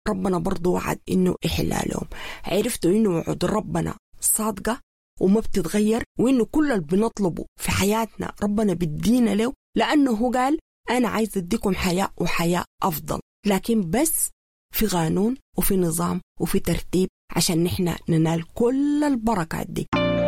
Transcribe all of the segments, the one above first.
ربنا برضو وعد إنه إحلالهم عرفتوا إنه وعد ربنا صادقة وما بتتغير وإنه كل اللي بنطلبه في حياتنا ربنا بيدينا له لأنه هو قال أنا عايز أديكم حياة وحياة أفضل لكن بس في قانون وفي نظام وفي ترتيب عشان نحن ننال كل البركات دي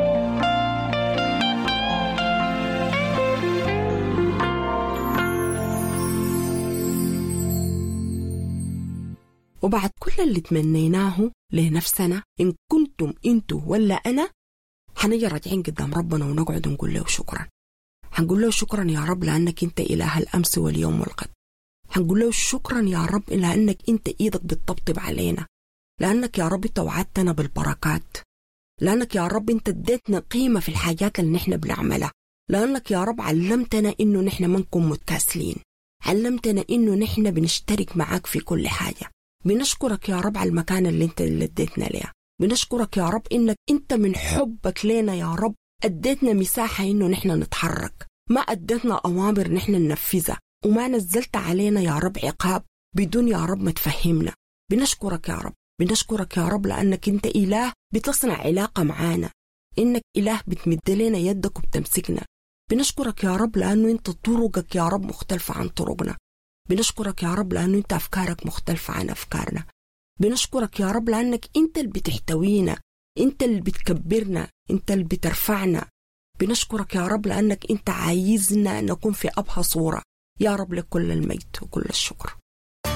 وبعد كل اللي تمنيناه لنفسنا إن كنتم أنتوا ولا أنا حنجي راجعين قدام ربنا ونقعد ونقول له شكرا حنقول له شكرا يا رب لأنك أنت إله الأمس واليوم والغد حنقول له شكرا يا رب لأنك أنت إيدك بتطبطب علينا لأنك يا رب أنت وعدتنا بالبركات لأنك يا رب أنت اديتنا قيمة في الحاجات اللي نحن بنعملها لأنك يا رب علمتنا إنه نحن ما نكون متكاسلين علمتنا إنه نحن بنشترك معاك في كل حاجة بنشكرك يا رب على المكان اللي انت اللي اديتنا ليه بنشكرك يا رب انك انت من حبك لنا يا رب اديتنا مساحة انه نحن نتحرك ما اديتنا اوامر نحن ننفذها وما نزلت علينا يا رب عقاب بدون يا رب ما تفهمنا بنشكرك يا رب بنشكرك يا رب لانك انت اله بتصنع علاقة معانا انك اله بتمد لنا يدك وبتمسكنا بنشكرك يا رب لانه انت طرقك يا رب مختلفة عن طرقنا بنشكرك يا رب لأنه أنت أفكارك مختلفة عن أفكارنا بنشكرك يا رب لأنك أنت اللي بتحتوينا أنت اللي بتكبرنا أنت اللي بترفعنا بنشكرك يا رب لأنك أنت عايزنا نكون في أبهى صورة يا رب لكل المجد وكل الشكر